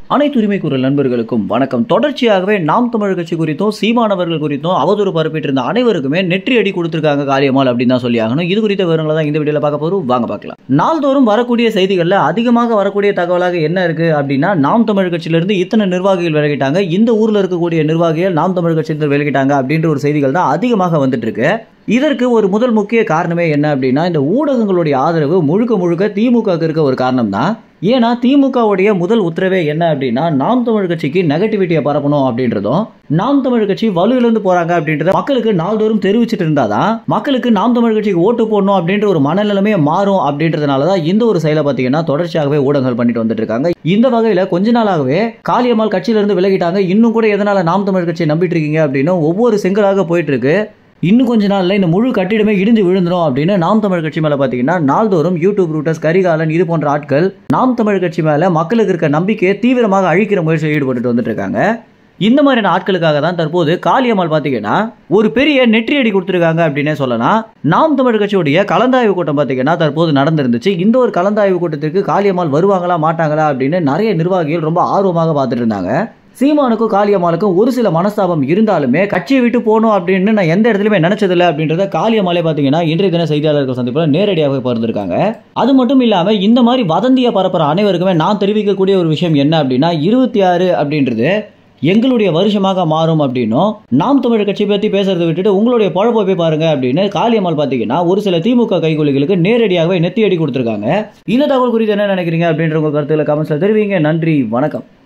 அனைத்து உரிமை குரல் நண்பர்களுக்கும் வணக்கம் தொடர்ச்சியாகவே நாம் தமிழ் கட்சி குறித்தும் சீமானவர்கள் குறித்தும் அவதூறு பரப்பிட்டு இருந்த அனைவருக்குமே நெற்றி அடி கொடுத்திருக்காங்க காளியம்மாள் அப்படின்னு தான் சொல்லி ஆகணும் இது குறித்த விவரங்களை தான் இந்த வீடியோல பார்க்க போறோம் வாங்க பார்க்கலாம் நாள்தோறும் வரக்கூடிய செய்திகள்ல அதிகமாக வரக்கூடிய தகவலாக என்ன இருக்கு அப்படின்னா நாம் தமிழ் கட்சியிலிருந்து இத்தனை நிர்வாகிகள் விலகிட்டாங்க இந்த ஊர்ல இருக்கக்கூடிய நிர்வாகிகள் நாம் தமிழ் கட்சியிலிருந்து விலகிட்டாங்க அப்படின்ற ஒரு செய்திகள் தான் அதிகமாக வந்துட்டு இருக்கு இதற்கு ஒரு முதல் முக்கிய காரணமே என்ன அப்படின்னா இந்த ஊடகங்களுடைய ஆதரவு முழுக்க முழுக்க திமுகவுக்கு இருக்க ஒரு காரணம் தான் ஏன்னா திமுகவுடைய முதல் உத்தரவே என்ன அப்படின்னா நாம் தமிழ் கட்சிக்கு நெகட்டிவிட்டியை பரப்பணும் அப்படின்றதும் நாம் தமிழ் கட்சி வலுவிலிருந்து போறாங்க அப்படின்றத மக்களுக்கு நாள்தோறும் தெரிவிச்சிட்டு இருந்தாதான் மக்களுக்கு நாம் தமிழ் கட்சிக்கு ஓட்டு போடணும் அப்படின்ற ஒரு மனநிலைமையே மாறும் அப்படின்றதுனால தான் இந்த ஒரு செயலை பார்த்தீங்கன்னா தொடர்ச்சியாகவே ஊடகங்கள் பண்ணிட்டு வந்துட்டு இருக்காங்க இந்த வகையில கொஞ்ச நாளாகவே காளியம்மாள் கட்சியில இருந்து விலகிட்டாங்க இன்னும் கூட எதனால நாம் தமிழ் கட்சியை நம்பிட்டு இருக்கீங்க அப்படின்னு ஒவ்வொரு செங்கலாக போயிட்டு இருக்கு இன்னும் கொஞ்ச நாள்ல இந்த முழு கட்டிடமே இடிஞ்சு விழுந்துரும் அப்படின்னு நாம் தமிழ் கட்சி மேல பாத்தீங்கன்னா நாள்தோறும் யூடியூப் ரூட்டர்ஸ் கரிகாலன் இது போன்ற ஆட்கள் நாம் தமிழ் கட்சி மேல மக்களுக்கு இருக்க நம்பிக்கையை தீவிரமாக அழிக்கிற முயற்சியில் ஈடுபட்டு வந்துட்டு இருக்காங்க இந்த மாதிரியான ஆட்களுக்காக தான் தற்போது காளியம்மாள் பார்த்தீங்கன்னா ஒரு பெரிய நெற்றியடி கொடுத்துருக்காங்க அப்படின்னே சொல்லலாம் நாம் தமிழ் கட்சியுடைய கலந்தாய்வு கூட்டம் பார்த்தீங்கன்னா தற்போது நடந்திருந்துச்சு இந்த ஒரு கலந்தாய்வு கூட்டத்திற்கு காளியம்மாள் வருவாங்களா மாட்டாங்களா அப்படின்னு நிறைய நிர்வாகிகள் ரொம்ப ஆர்வமாக பார்த்துட்டு இருந்தாங்க சீமானுக்கும் காளியம்மாளுக்கும் ஒரு சில மனஸ்தாபம் இருந்தாலுமே கட்சியை விட்டு போகணும் அப்படின்னு நான் எந்த இடத்துலையுமே நினைச்சதில்லை அப்படின்றத காளியம்மாளே பார்த்தீங்கன்னா இன்றைய தின செய்தியாளர்கள் சந்திப்பில் நேரடியாக பகிர்ந்திருக்காங்க அது மட்டும் இல்லாமல் இந்த மாதிரி வதந்தியை பரப்புற அனைவருக்குமே நான் தெரிவிக்கக்கூடிய ஒரு விஷயம் என்ன அப்படின்னா இருபத்தி ஆறு அப்படின்றது எங்களுடைய வருஷமாக மாறும் அப்படின்னும் நாம் தமிழ் கட்சி பற்றி பேசுறதை விட்டுட்டு உங்களுடைய பழப்பை போய் பாருங்க அப்படின்னு காளியம்மாள் பார்த்தீங்கன்னா ஒரு சில திமுக கைகூலிகளுக்கு நேரடியாகவே நெத்தியடி கொடுத்துருக்காங்க இந்த தகவல் குறித்து என்ன நினைக்கிறீங்க அப்படின்ற உங்க கருத்துக்களை கமெண்ட்ஸ்ல தெரிவிங்க நன்றி வணக்கம்